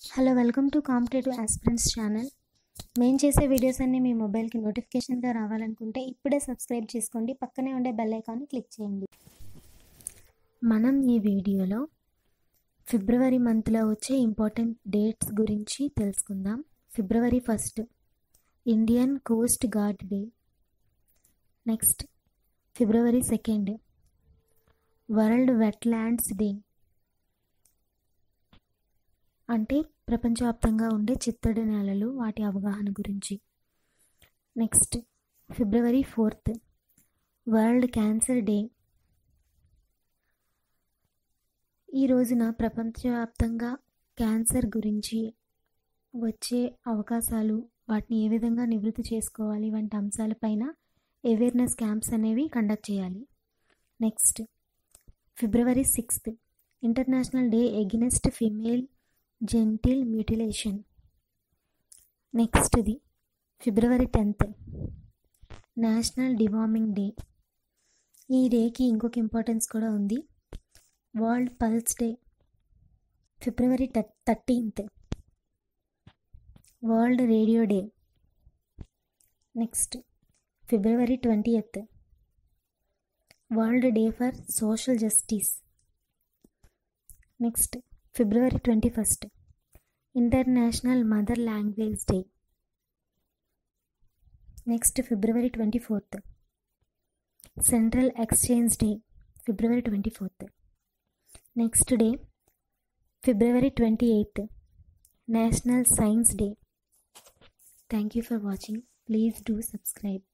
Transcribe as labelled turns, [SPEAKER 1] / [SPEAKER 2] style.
[SPEAKER 1] hello welcome to competitive aspirants channel మేము చేసే videos అన్నీ మీ మొబైల్కి నోటిఫికేషన్గా రావాలనుకుంటే ఇప్పుడే సబ్స్క్రైబ్ చేసుకోండి పక్కనే ఉండే బెల్ ఐకాన్ని క్లిక్ చేయండి మనం ఈ వీడియోలో ఫిబ్రవరి మంత్లో వచ్చే ఇంపార్టెంట్ డేట్స్ గురించి తెలుసుకుందాం February first Indian coast guard day next February second world wetlands day అంటే ప్రపంచవ్యాప్తంగా ఉండే చిత్తడి నేలలు వాటి అవగాహన గురించి next February fourth world cancer day ఈ రోజున ప్రపంచవ్యాప్తంగా క్యాన్సర్ గురించి వచ్చే అవకాశాలు వాటిని ఏ విధంగా నివృత్తి చేసుకోవాలి వంటి అంశాలపైన అవేర్నెస్ క్యాంప్స్ అనేవి కండక్ట్ చేయాలి next February sixth international day against female genital mutilation నెక్స్ట్ది February tenth national deworming day ఈ డేకి ఇంకొక ఇంపార్టెన్స్ కూడా ఉంది world pulse day February thirteenth world radio day next February twentieth world day for social justice next February twenty first international mother language day next February twenty fourth central exchange day February twenty fourth next day February twenty eighth national science day thank you for watching please do subscribe